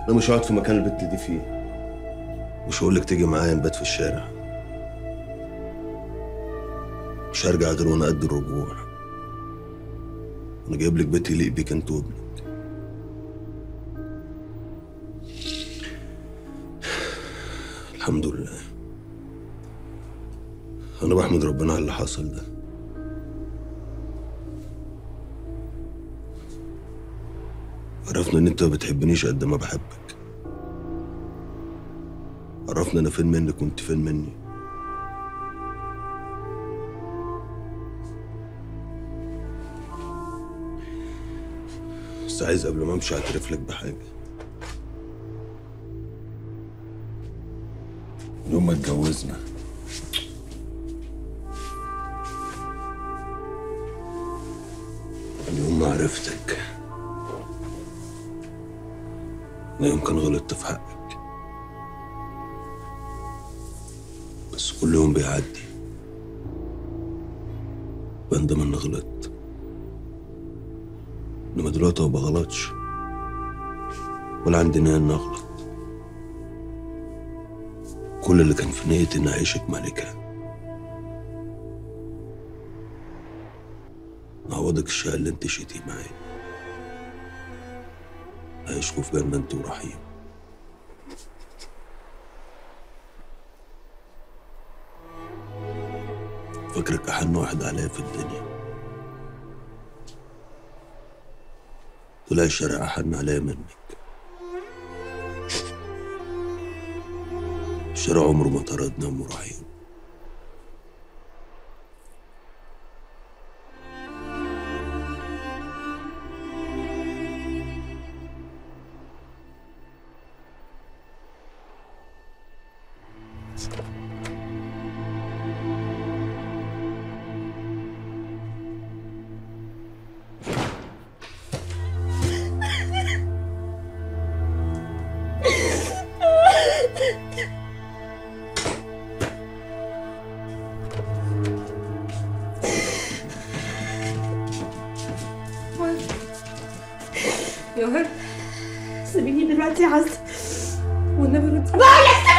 انا مش هقعد في مكان البت دي فيه مش هقولك تيجي معايا نبات في الشارع مش هرجع غير وانا قد الرجوع انا جايب لك بيت يليق بيك انت وابنك الحمد لله انا بحمد ربنا على اللي حصل ده عرفنا ان انت ما بتحبنيش قد ما بحبك عرفنا انا فين منك وانت فين مني بس عايز قبل ما امشي اعترف لك بحاجه يوم ما اتجوزنا اليوم ما عرفتك لا يمكن غلطت في حقك بس كل يوم بيعدي بندم اني غلطت انما دلوقتي ما بغلطش ولا عندي نية اني اغلط كل اللي كان في نيتي اني اعيشك ملكة اعوضك الشقة اللي انت شيتي معايا عيشكوا في جنة انت ورحيم فاكرك أحن واحد عليا في الدنيا طلع الشارع أحن عليا منك الشارع عمره ما طردنا أم رحيم جوهر سيبيني دلوقتي يا عز والنبي ردي بقول لك